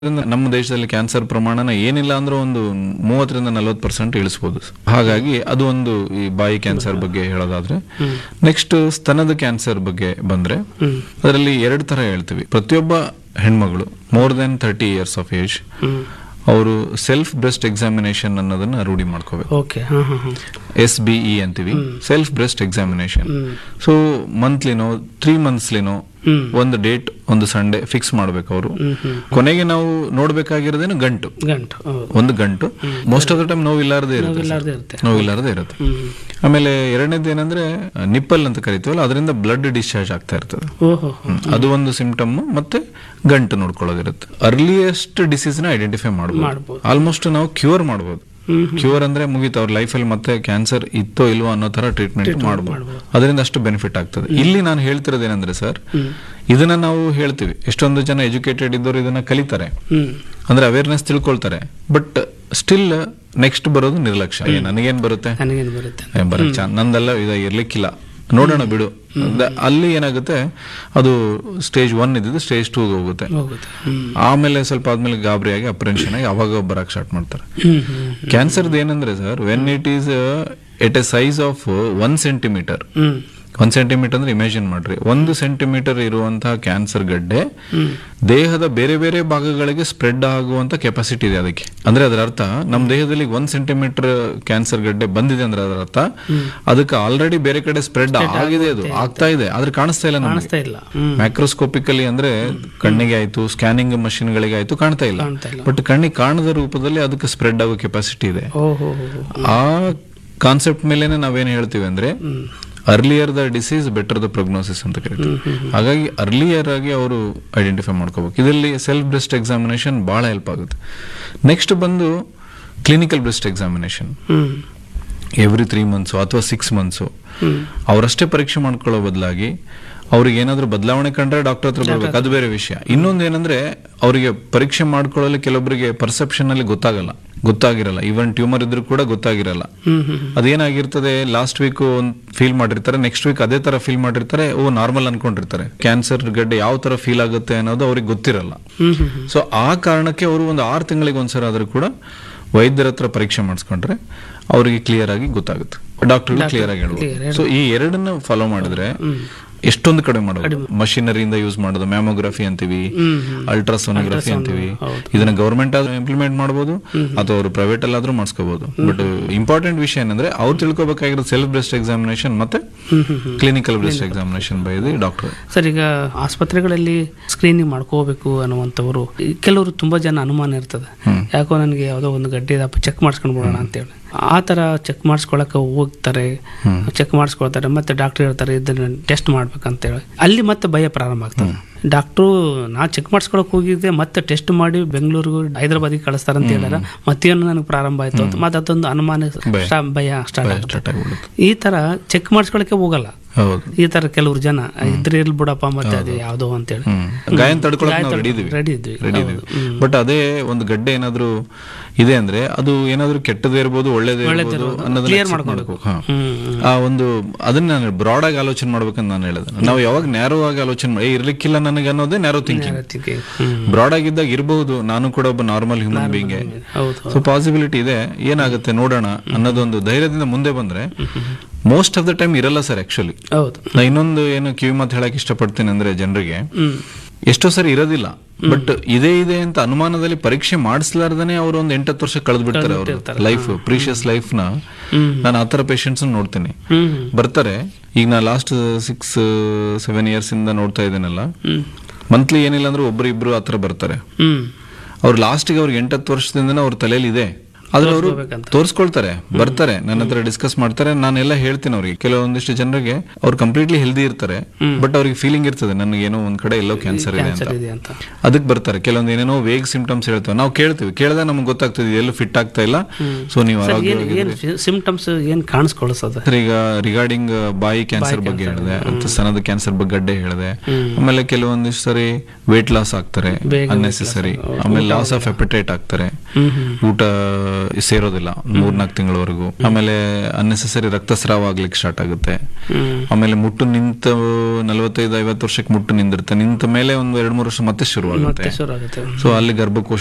ಇದರಿಂದ ನಮ್ಮ ದೇಶದಲ್ಲಿ ಕ್ಯಾನ್ಸರ್ ಪ್ರಮಾಣನ ಏನಿಲ್ಲ ಅಂದ್ರೆ ಒಂದು ಮೂವತ್ತರಿಂದ ನಲವತ್ತು ಪರ್ಸೆಂಟ್ ಇಳಿಸ್ಬೋದು ಹಾಗಾಗಿ ಅದು ಒಂದು ಈ ಬಾಯಿ ಕ್ಯಾನ್ಸರ್ ಬಗ್ಗೆ ಹೇಳೋದಾದ್ರೆ ನೆಕ್ಸ್ಟ್ ಸ್ತನದ ಕ್ಯಾನ್ಸರ್ ಬಗ್ಗೆ ಬಂದ್ರೆ ಹ್ಮ್ ಅದರಲ್ಲಿ ಎರಡು ತರ ಹೇಳ್ತೀವಿ ಪ್ರತಿಯೊಬ್ಬ ಹೆಣ್ಮಗಳು more than thirty years of age hmm ಅವರು ಸೆಲ್ಫ್ ಬ್ರೆಸ್ಟ್ ಎಕ್ಸಾಮಿನೇಷನ್ ಅನ್ನೋದನ್ನ ರೂಢಿ ಮಾಡ್ಕೋಬೇಕು ಓಕೆ ಹಾಂ ಹಾಂ ಹಾಂ ಎಸ್ ಬಿ ಇ ಅಂತೀವಿ self breast examination hmm so ಮಂತ್ಲಿನೋ ತ್ರೀ ಮಂತ್ಸ್ಲಿನೋ ಹ್ಮ್ ಒಂದು ಡೇಟ್ ಒಂದು ಸಂಡೇ ಫಿಕ್ಸ್ ಮಾಡ್ಬೇಕು ಅವರು ಹ್ಮ್ ಹ್ಮ್ ಕೊನೆಗೆ ನಾವು ನೋಡ್ಬೇಕಾಗಿರೋದೇನು ಗಂಟು ಗಂಟು ಹೌದು ಒಂದು ಗಂಟು ಮೋಸ್ಟ್ ಆಫ್ ದ ಟೈಮ್ ನೋವಿಲ್ಲಾರದೇ ಇರುತ್ತೆ ಇಲ್ಲಾರ್ದೇ ಇರುತ್ತೆ ನೋವಿಲ್ಲಾರದೇ ಇರುತ್ತೆ ಹ್ಮ್ ಆಮೇಲೆ ಎರಡನೇದು ಏನಂದ್ರೆ ನಿಪ್ಪಲ್ ಅಂತ ಕರಿತೀವಲ್ಲ ಅದರಿಂದ ಬ್ಲಡ್ ಡಿಸ್ಚಾರ್ಜ್ ಆಗ್ತಾ ಇರ್ತದೆ ಓಹೋ ಹ್ಮ್. ಅದು ಒಂದು ಸಿಂಪ್ಟಮ್ ಮತ್ತೆ ಗಂಟು ನೋಡ್ಕೊಳ್ಳೋದಿರುತ್ತೆ ಅರ್ಲಿಯೆಸ್ಟ್ ಡಿಸೀಸ್ ನ ಐಡೆಂಟಿಫೈ ಮಾಡಬಹುದು ಮಾಡ್ಬೋದು ಆಲ್ಮೋಸ್ಟ್ ನಾವು ಕ್ಯೂರ್ ಮಾಡಬಹುದು ಹ್ಮ್ ಕ್ಯೂರ್ ಅಂದ್ರೆ ಮುಗೀತು ಅವ್ರ ಲೈಫಲ್ಲಿ ಮತ್ತೆ ಕ್ಯಾನ್ಸರ್ ಇತ್ತೋ ಇಲ್ವೋ ಅನ್ನೋ ತರ ಟ್ರೀಟ್ಮೆಂಟ್ ಮಾಡಬಹುದು ಅದರಿಂದ ಅಷ್ಟು ಬೆನಿಫಿಟ್ ಆಗ್ತದೆ ಇಲ್ಲಿ ನಾನು ಹೇಳ್ತಿರೋದು ಏನಂದ್ರೆ ಸರ್ ಹ್ಮ್ ಇದನ್ನ ನಾವು ಹೇಳ್ತೀವಿ ಎಷ್ಟೊಂದು ಜನ ಎಜುಕೇಟೆಡ್ ಇದ್ದವರು ಇದನ್ನ ಕಲಿತಾರೆ ಹ್ಮ್ ಅಂದ್ರೆ ಅವೇರ್ನೆಸ್ ತಿಳ್ಕೊಳ್ತಾರೆ ಬಟ್ ಸ್ಟಿಲ್ ನೆಕ್ಸ್ಟ್ ಬರೋದು ನಿರ್ಲಕ್ಷ್ಯ ಏ, ನನಗೇನ್ ಬರುತ್ತೆ ನನಗೇನು ಬರುತ್ತೆ ಏ, ಬರಕ್ ಚಾ- ನಂದೆಲ್ಲ ಇದ ಇರ್ಲಿಕ್ಕಿಲ್ಲ ನೋಡೋಣ ಬಿಡು ದ- ಅಲ್ಲಿ ಏನಾಗುತ್ತೆ ಅದು ಸ್ಟೇಜ್ ಒನ್ ಇದ್ದಿದ್ದು ಸ್ಟೇಜ್ ಟೂ ಹೋಗುತ್ತೆ ಹೋಗುತ್ತೆ ಹ್ಮ್ ಆಮೇಲೆ ಸ್ವಲ್ಪ ಆದ್ಮೇಲೆ ಗಾಬರಿಯಾಗಿ ಅಪ್ರೆನ್ಷನ್ ಆಗಿ ಅವಾಗ ಬರಕ್ ಸ್ಟಾರ್ಟ್ ಮಾಡ್ತಾರೆ ಹ್ಮ್ ಹ್ಮ್ ಕ್ಯಾನ್ಸರ್ದು ಏನಂದ್ರೆ sir when it is at a size of one centimetre hmm ಒಂದ್ ಸೆಂಟಿಮೀಟರ್ ಅಂದ್ರೆ ಇಮ್ಯಾಜಿನ್ ಮಾಡ್ರಿ ಒಂದು ಸೆಂಟಿಮೀಟರ್ ಇರುವಂತಹ ಕ್ಯಾನ್ಸರ್ ಗಡ್ಡೆ ಹ್ಮ್ ದೇಹದ ಬೇರೆ ಬೇರೆ ಭಾಗಗಳಿಗೆ ಸ್ಪ್ರೆಡ್ ಆಗುವಂತ ಕೆಪಾಸಿಟಿ ಇದೆ ಅದಕ್ಕೆ ಅಂದ್ರೆ ಅದರ ಅರ್ಥ ನಮ್ಮ ದೇಹದಲ್ಲಿ ಒಂದ್ ಸೆಂಟಿಮೀಟರ್ ಕ್ಯಾನ್ಸರ್ ಗಡ್ಡೆ ಬಂದಿದೆ ಅಂದ್ರೆ ಅದರ ಅರ್ಥ ಅದಕ್ಕೆ ಆಲ್ರೆಡಿ ಬೇರೆ ಕಡೆ ಸ್ಪ್ರೆಡ್ ಆಗಿದೆ ಅದು ಆಗ್ತಾ ಇದೆ ಆದ್ರೆ ಕಾಣಿಸ್ತಾ ಇಲ್ಲ ನಮಗೆ ಕಾಣಿಸ್ತಾ ಇಲ್ಲ ಹ್ಮ್ ಮ್ಯಾಕ್ರೋಸ್ಕೋಪಿಕಲಿ ಅಂದ್ರೆ ಕಣ್ಣಿಗೆ ಆಯ್ತು ಸ್ಕ್ಯಾನಿಂಗ್ ಮಷಿನ್ಗಳಿಗೆ ಆಯ್ತು ಕಾಣ್ತಾ ಇಲ್ಲ ಕಾಣ್ತಾ ಇಲ್ಲ ಬಟ್ ಕಣ್ಣಿಗೆ ಕಾಣದ ರೂಪದಲ್ಲಿ ಅದಕ್ಕೆ ಸ್ಪ್ರೆಡ್ ಆಗೋ ಕೆಪಾಸಿಟಿ ಇದೆ ಓಹೋ ಆ ಕಾನ್ಸೆಪ್ಟ್ ಮೇಲೆನೆ ನಾವೇನ್ ಹೇಳ್ತೀವಿ ಅಂದ್ರೆ hmm earlier the disease better the prognosis ಅಂತ ಕರಿತೀವಿ ಹಾಗಾಗಿ ಅರ್ಲಿಯರ್ ಆಗಿ ಅವರು ಐಡೆಂಟಿಫೈ ಮಾಡ್ಕೋಬೇಕು ಇದರಲ್ಲಿ ಸೆಲ್ಫ್ ಬ್ರೆಸ್ಟ್ ಎಕ್ಸಾಮಿನೇಷನ್ ಬಹಳ ಹೆಲ್ಪ್ ಆಗುತ್ತೆ ನೆಕ್ಸ್ಟ್ ಬಂದು clinical breast examination hmm every three months ಅಥವಾ ಸಿಕ್ಸ್ ಮಂತ್ಸು ಹ್ಮ್ ಅವರಷ್ಟೇ ಪರೀಕ್ಷೆ ಮಾಡ್ಕೊಳ್ಳೋ ಬದಲಾಗಿ ಅವ್ರಿಗೆ ಏನಾದ್ರೂ ಬದಲಾವಣೆ ಕಂಡ್ರೆ ಡಾಕ್ಟರ್ ಹತ್ರ ಬರ್ಬೇಕು ಅದು ಬೇರೆ ವಿಷಯ ಇನ್ನೊಂದು ಏನಂದ್ರೆ ಅವರಿಗೆ ಪರೀಕ್ಷೆ ಮಾಡ್ಕೊಳ್ಳಲು ಕೆಲವೊಬ್ಬರಿಗೆ ಪರ್ಸೆಪ್ಷನ್ ಅಲ್ಲಿ ಗೊತ್ತಾಗಲ್ಲ ಗೊತ್ತಾಗಿರಲ್ಲ ಈವನ್ ಟ್ಯೂಮರ್ ಇದ್ರೂ ಕೂಡ ಗೊತ್ತಾಗಿರಲ್ಲ ಹ್ಮ್ ಹ್ಮ್ ಅದೇನಾಗಿರ್ತದೆ ಲಾಸ್ಟ್ ವೀಕ್ ಒಂದು ಫೀಲ್ ಮಾಡಿರ್ತಾರೆ ನೆಕ್ಸ್ಟ್ ವೀಕ್ ಅದೇ ತರ ಫೀಲ್ ಮಾಡಿರ್ತಾರೆ ಓ ನಾರ್ಮಲ್ ಅನ್ಕೊಂಡಿರ್ತಾರೆ ಕ್ಯಾನ್ಸರ್ ಗಡ್ಡೆ ಯಾವ ತರ ಫೀಲ್ ಆಗುತ್ತೆ ಅನ್ನೋದು ಅವ್ರಿಗೆ ಗೊತ್ತಿರಲ್ಲ ಹ್ಮ್ ಹ್ಮ್ ಹ್ಮ್ ಸೊ ಆ ಕಾರಣಕ್ಕೆ ಅವರು ಒಂದು ಆರು ತಿಂಗಳಿಗೆ ಒಂದ್ಸಲ ಆದ್ರೂ ಕೂಡ ವೈದ್ಯರ ಹತ್ರ ಪರೀಕ್ಷೆ ಮಾಡಿಸ್ಕೊಂಡ್ರೆ ಅವರಿಗೆ ಕ್ಲಿಯರ್ ಆಗಿ ಗೊತ್ತಾಗುತ್ತೆ ಡಾಕ್ಟರ್ ಕ್ಲಿಯರ್ ಆಗಿ ಹೇಳ್ಬೋದು ಸೊ ಈ ಎರಡನ್ನ ಫಾಲೋ ಮಾಡಿದ್ರೆ ಎಷ್ಟೊಂದು ಕಡಿಮೆ ಮಾಡೋದು ಮಷಿನರಿಯಿಂದ ಯೂಸ್ ಮಾಡೋದು ಮ್ಯಾಮೋಗ್ರಫಿ ಅಂತೀವಿ ಹ್ಮ್ ಹ್ಮ್ ಅಲ್ಟ್ರಾಸೋನೋಗ್ರಫಿ ಅಂತೀವಿ ಹೌದು. ಇದನ್ನ ಗವರ್ಮೆಂಟ್ ಆದ್ರೂ ಇಂಪ್ಲಿಮೆಂಟ್ ಮಾಡಬಹುದು ಅಥವಾ ಅವರು ಪ್ರೈವೇಟ್ ಅಲ್ಲಾದ್ರೂ ಮಾಡಿಸ್ಕೋಬಹುದು ಬಟ್ ಇಂಪಾರ್ಟೆಂಟ್ ವಿಷಯ ಏನಂದ್ರೆ ಅವ್ರು ತಿಳ್ಕೊಬೇಕಾಗಿರೋ ಸೆಲ್ಫ್ ಬ್ರೆಸ್ಟ್ ಎಕ್ಸಾಮಿನೇಷನ್ ಮತ್ತೆ ಹ್ಮ್ ಹ್ಮ್ ಹ್ಮ್ clinical breast examination by the doctor sir ಈಗ ಆಸ್ಪತ್ರೆಗಳಲ್ಲಿ ಸ್ಕ್ರೀನಿಂಗ್ ಮಾಡ್ಕೋಬೇಕು ಅನ್ನುವಂಥವ್ರು ಈ ಕೆಲವರು ತುಂಬಾ ಜನ ಅನುಮಾನ ಇರ್ತದೆ ಯಾಕೋ ನನಗೆ ಯಾವುದೋ ಒಂದು ಗಡ್ಡೆ ಇದಪ್ಪ ಚೆಕ್ ಮಾಡಿಸ್ಕೊಂಡು ಬಿಡೋಣ ಅಂತೇಳಿ ಆ ಥರ ಚೆಕ್ ಮಾಡಿಸ್ಕೊಳಕ್ಕೆ ಹೋಗ್ತಾರೆ ಚೆಕ್ ಮಾಡಿಸ್ಕೊಳ್ತಾರೆ ಮತ್ತೆ ಡಾಕ್ಟರ್ ಹೇಳ್ತಾರೆ ಇದನ್ನ ಟೆಸ್ಟ್ ಮಾಡ್ಬೇಕಂತೇಳಿ ಅಲ್ಲಿ ಮತ್ತೆ ಭಯ ಪ್ರಾರಂಭ ಆಗ್ತದೆ ಡಾಕ್ಟ್ರು ನಾ ಚೆಕ್ ಮಾಡಿಸ್ಕೊಳಕ್ ಹೋಗಿದ್ದೆ ಮತ್ತೆ ಟೆಸ್ಟ್ ಮಾಡಿ ಬೆಂಗಳೂರಿಗೂ ಹೈದರಾಬಾದಿಗೆ ಕಳಿಸ್ತಾರೆ ಅಂತ ಹೇಳ್ಯಾರ ಮತ್ತೇನು ನನಗೆ ಪ್ರಾರಂಭ ಆಯ್ತು ಅಂತ ಮತ್ತೆ ಅದೊಂದು ಅನುಮಾನ ಭಯ. ಸ್ಟಾ- ಭಯ ಸ್ಟಾರ್ಟ್ ಆಗುತ್ತೆ ಸ್ಟಾರ್ಟ್ ಆಗ್ಬಿಡುತ್ತೆ ಈ ತರ ಚೆಕ್ ಮಾಡಿಸ್ಕೊಳಕ್ಕೆ ಹೋಗಲ್ಲ ಹೌದು ಈ ತರ ಕೆಲವ್ರು ಜನ ಇದ್ರೆ ಇರ್ಲಿ ಬಿಡಪ್ಪ ಮತ್ತೆ ಅದು ಯಾವ್ದೋ ಅಂತೇಳಿ ಹ್ಮ್ ಗಾಯನ ತಡ್ಕೊಳಕ್ ನಾವು ರೆಡಿ ಇದೀವಿ ರೆಡಿ ಇದ್ವಿ ರೆಡಿ ಇದೀವಿ ಬಟ್ ಅದೇ ಒಂದು ಗಡ್ಡೆ ಏನಾದ್ರೂ ಇದೆ ಅಂದ್ರೆ ಅದು ಏನಾದ್ರೂ ಕೆಟ್ಟದೇ ಇರ್ಬೋದು ಒಳ್ಳೇದೇ ಇರ್ಬೋದು ಅನ್ನೋದನ್ನ ಕ್ಲಿಯರ್ accept ಮಾಡ್ಕೋಬೇಕು ಮಾಡ್ಬೇಕು. ಹಾ. ಹ್ಮ್ ಆ ಒಂದು ಅದನ್ನ ನಾನು ಬ್ರಾಡ್ ಆಗಿ ಆಲೋಚನೆ ಮಾಡ್ಬೇಕಂತ ನಾನು ಹೇಳಿದೆ ನಾವು ಯಾವಾಗ ನ್ಯಾರೋ ಆಗಿ ಆಲೋಚನೆ ಮಾಡಿ "ಏ, ಇರ್ಲಿಕ್ಕಿಲ್ಲ ನನಗೆ ಅನ್ನೋದೇ ನ್ಯಾರೋ ಥಿಂಕಿಂಗ್ ಅದಕ್ಕೆ ಹ್ಮ್ ಬ್ರಾಡ್ ಆಗಿದ್ದಾಗ ಇರಬಹುದು ನಾನು ಕೂಡ ಒಬ್ಬ ನಾರ್ಮಲ್ ಹ್ಯೂಮನ್ ಬೀಂಗ್ ಹೌದು ಸೊ ಪಾಸಿಬಿಲಿಟಿ ಇದೆ ಏನಾಗುತ್ತೆ ನೋಡೋಣ ಅನ್ನೋದೊಂದು ಧೈರ್ಯದಿಂದ ಮುಂದೆ ಬಂದ್ರೆ ಮೋಸ್ಟ್ ಆಫ್ ದ ಟೈಮ್ ಇರಲ್ಲ ಸರ್ ಆಕ್ಚುಲಿ ಹೌದು ನಾ ಇನ್ನೊಂದು ಏನು ಕಿವಿ ಮಾತು ಹೇಳಕ್ ಇಷ್ಟಪಡ್ತೀನಿ ಅಂದ್ರೆ ಜನರಿಗೆ ಹ್ಮ್ ಎಷ್ಟೋ ಸರಿ ಇರೋದಿಲ್ಲ ಬಟ್ ಇದೇ ಇದೆ ಅಂತ ಅನುಮಾನದಲ್ಲಿ ಪರೀಕ್ಷೆ ಮಾಡಿಸ್ಲಾರ್ದನೆ ಅವರು ಒಂದು ಎಂಟತ್ತು ವರ್ಷ ಕಳೆದು ಬಿಡ್ತಾರೆ ಅವರು ಲೈಫ್ ಪ್ರೀಶಿಯಸ್ ಲೈಫ್ ನ ಹ್ಮ್ ನಾನು ಆತರ ಪೇಷಂಟ್ಸ್ ನೋಡ್ತೀನಿ ಹ್ಮ್ ಬರ್ತಾರೆ ಈಗ ನಾ ಲಾಸ್ಟ್ ಸಿಕ್ಸ್ ಸೆವೆನ್ ಇಯರ್ಸ್ ಇಂದ ನೋಡ್ತಾ ಇದ್ದೇನಲ್ಲ ಹ್ಮ್ ಮಂತ್ಲಿ ಏನಿಲ್ಲ ಅಂದ್ರೆ ಒಬ್ರು ಇಬ್ರು ಆತರ ಬರ್ತಾರೆ ಹ್ಮ್ ಅವ್ರು ಲಾಸ್ಟಿಗೆ ಅವ್ರಿಗೆ ಎಂಟತ್ತು ವರ್ಷದಿಂದ ಅವ್ರ ತಲೆಯಲ್ಲಿ ಇದೆ ಆದ್ರೆ ಅವರು ಹೋಗ್ಬೇಕಂತ. ತೋರಿಸ್ಕೊಳ್ತಾರೆ ಬರ್ತಾರೆ ನನ್ನ ಹತ್ರ ಡಿಸ್ಕಸ್ ಮಾಡ್ತಾರೆ ನಾನೆಲ್ಲ ಹೇಳ್ತೀನಿ ಅವ್ರಿಗೆ ಕೆಲವೊಂದಿಷ್ಟು ಜನರಿಗೆ ಅವ್ರು ಕಂಪ್ಲೀಟ್ಲಿ ಹೆಲ್ದಿ ಇರ್ತಾರೆ ಬಟ್ ಅವ್ರಿಗೆ ಫೀಲಿಂಗ್ ಇರ್ತದೆ ನನಗೆ ಏನೋ ಒಂದ್ ಕಡೆ ಎಲ್ಲೋ ಕ್ಯಾನ್ಸರ್ ಇದೆ ಅಂತ ಕ್ಯಾನ್ಸರ್ ಇದೆ ಅಂತ ಅದಕ್ಕೆ ಬರ್ತಾರೆ ಕೆಲವೊಂದು ಏನೇನೋ ವೇಗ್ ಸಿಂಪ್ಟಮ್ಸ್ ಹೇಳ್ತೇವೆ ನಾವು ಕೇಳ್ತೀವಿ ಕೇಳಿದಾಗ ನಮ್ಗೆ ಗೊತ್ತಾಗ್ತದೆ ಎಲ್ಲೂ ಫಿಟ್ ಆಗ್ತಾ ಇಲ್ಲ ಸೊ ನೀವು ಏನ್ ಆರೋಗ್ಯವಾಗಿ ಏನ್ ಸಿಂಪ್ಟಮ್ಸ್ ಏನ್ ಕಾಣಿಸ್ಕೊಳಿಸೋದು ಸರ್ ಈಗ ರಿಗಾರ್ಡಿಂಗ್ ಬಾಯಿ ಕ್ಯಾನ್ಸರ್ ಬಗ್ಗೆ ಹೇಳಿದೆ ಅಥವಾ ಸ್ತನದ ಕ್ಯಾನ್ಸರ್ ಬಗ್ಗೆ ಗಡ್ಡೆ ಹೇಳಿದೆ ಆಮೇಲೆ ಕೆಲವೊಂದಿಷ್ಟು ಸರಿ ವೇಟ್ ಲಾಸ್ ಆಗ್ತಾರೆ ಬೇಗ ಅನ್ನೆಸೆಸರಿ ಆಮೇಲೆ ಲಾಸ್ ಆಫ್ ಎಪಿಟೈಟ್ ಆಗ್ತಾರೆ ಹ್ಮ್ ಹ್ಮ್ ಊಟ ಸೇರೋದಿಲ್ಲ ಮೂರ್ನಾಲ್ಕು ತಿಂಗಳವರೆಗೂ ಆಮೇಲೆ ಅನ್ನೆಸೆಸರಿ ರಕ್ತಸ್ರಾವ ಆಗ್ಲಿಕ್ಕೆ ಸ್ಟಾರ್ಟ್ ಆಗುತ್ತೆ ಹ್ಮ್ ಆಮೇಲೆ ಮುಟ್ಟು ನಿಂತ ನಲವತ್ತೈದು ಐವತ್ತು ವರ್ಷಕ್ಕೆ ಮುಟ್ಟು ನಿಂದಿರುತ್ತೆ ನಿಂತ ಮೇಲೆ ಒಂದು ಎರಡು ಮೂರು ವರ್ಷ ಮತ್ತೆ ಶುರುವಾಗುತ್ತೆ ಮತ್ತೆ ಶುರು ಆಗುತ್ತೆ ಸೊ ಅಲ್ಲಿ ಗರ್ಭಕೋಶ